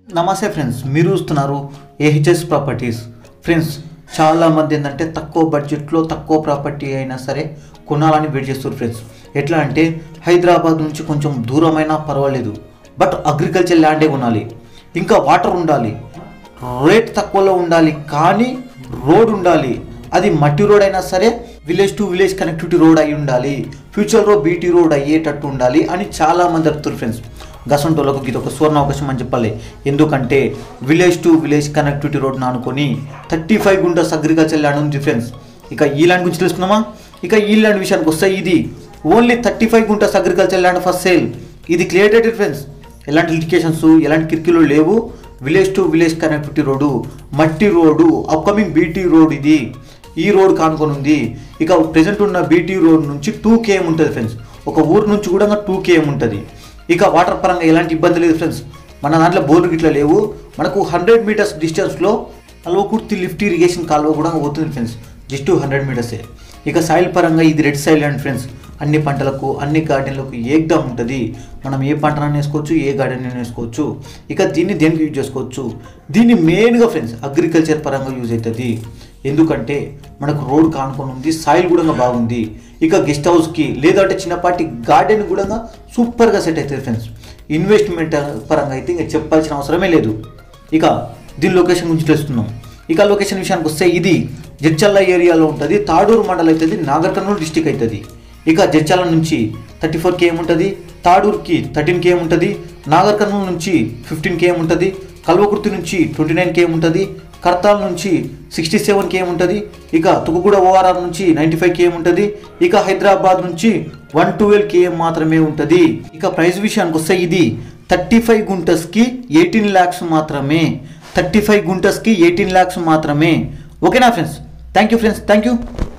నమస్తే ఫ్రెండ్స్ మీరు చూస్తున్నారు ఏహెచ్ఎస్ ప్రాపర్టీస్ ఫ్రెండ్స్ చాలా మంది ఏంటంటే తక్కువ బడ్జెట్లో తక్కువ ప్రాపర్టీ అయినా సరే కొనాలని వెయిట్ చేస్తారు ఫ్రెండ్స్ ఎట్లా అంటే హైదరాబాద్ నుంచి కొంచెం దూరమైనా పర్వాలేదు బట్ అగ్రికల్చర్ ల్యాండే కొనాలి ఇంకా వాటర్ ఉండాలి రేట్ తక్కువలో ఉండాలి కానీ రోడ్ ఉండాలి అది మట్టి రోడ్ అయినా సరే village to village connectivity road అయి ఉండాలి ఫ్యూచర్లో బీటీ రోడ్ అయ్యేటట్టు ఉండాలి అని చాలా మంది అడుగుతారు ఫ్రెండ్స్ గసంటోళ్ళకు ఇది ఒక సువర్ణ అవకాశం అని చెప్పాలి ఎందుకంటే విలేజ్ టు విలేజ్ కనెక్టివిటీ రోడ్ను అనుకొని thirty five guntas agriculture land ఉంది ఫ్రెండ్స్ ఇక ఈ ల్యాండ్ గురించి తెలుసుకున్నామా ఇక ఈ ల్యాండ్ విషయానికి వస్తే ఇది only thirty five guntas agriculture land for sale ఇది క్లియర్ ఫ్రెండ్స్ ఎలాంటి లిటికేషన్స్ ఎలాంటి కిరికిలు లేవు village to village connectivity road మట్టి రోడ్డు అప్కమింగ్ బీటీ రోడ్ ఇది ఈ రోడ్ కానుకొని ఉంది ఇక ప్రెసెంట్ ఉన్న బీటీ రోడ్ నుంచి టూ కేఎం ఉంటుంది ఫ్రెండ్స్ ఒక ఊరు నుంచి కూడా టూ కేఎం ఉంటుంది ఇక వాటర్ పరంగా ఎలాంటి ఇబ్బంది లేదు ఫ్రెండ్స్ మన దాంట్లో బోర్డు గిట్ల లేవు మనకు హండ్రెడ్ మీటర్స్ డిస్టెన్స్లో అల్వకుర్తి లిఫ్ట్ ఇరిగేషన్ కాలువ కూడా పోతుంది ఫ్రెండ్స్ జస్ట్ హండ్రెడ్ మీటర్సే ఇక సాయిల్ పరంగా ఇది రెడ్ సాయిల్ అండ్ ఫ్రెండ్స్ అన్ని పంటలకు అన్ని గార్డెన్లకు ఏకదమ్ ఉంటుంది మనం ఏ పంటనైనా వేసుకోవచ్చు ఏ గార్డెన్ అయినా వేసుకోవచ్చు ఇక దీన్ని దేనికి యూజ్ చేసుకోవచ్చు దీన్ని మెయిన్గా ఫ్రెండ్స్ అగ్రికల్చర్ పరంగా యూజ్ అవుతుంది ఎందుకంటే మనకు రోడ్ కానుకొని ఉంది సాయిల్ కూడా బాగుంది ఇక గెస్ట్ హౌస్కి లేదంటే చిన్నపాటి గార్డెన్ కూడా సూపర్గా సెట్ అవుతుంది ఫ్రెండ్స్ ఇన్వెస్ట్మెంట్ పరంగా అయితే ఇంకా చెప్పాల్సిన అవసరమే లేదు ఇక దీని లొకేషన్ గురించి తెలుసుకుందాం ఇక లొకేషన్ విషయానికి వస్తే ఇది జడ్చల్ల ఏరియాలో ఉంటుంది తాడూరు మండలం అవుతుంది నాగర్ కర్నూలు డిస్టిక్ అవుతుంది ఇక జడ్చల్ల నుంచి థర్టీ ఫోర్ కేఎం ఉంటుంది తాడూరుకి థర్టీన్ కేఎం ఉంటుంది నాగర్ కర్నూలు నుంచి ఫిఫ్టీన్ కేఎం ఉంటుంది కల్వకుర్తి నుంచి ట్వంటీ నైన్ కేఎం ఉంటుంది కర్తాల్ నుంచి సిక్స్టీ సెవెన్ కేఎం ఉంటుంది ఇక తుకుగూడ ఓఆర్ఆర్ నుంచి నైంటీ ఫైవ్ కేఎం ఉంటుంది ఇక హైదరాబాద్ నుంచి వన్ ట్వెల్వ్ కేఎం మాత్రమే ఉంటుంది ఇక ప్రైస్ విషయానికి వస్తే ఇది థర్టీ ఫైవ్ గుంటస్కి ఎయిటీన్ ల్యాక్స్ మాత్రమే థర్టీ ఫైవ్ గుంటస్కి ఎయిటీన్ ల్యాక్స్ మాత్రమే ఓకేనా friends thank you friends thank you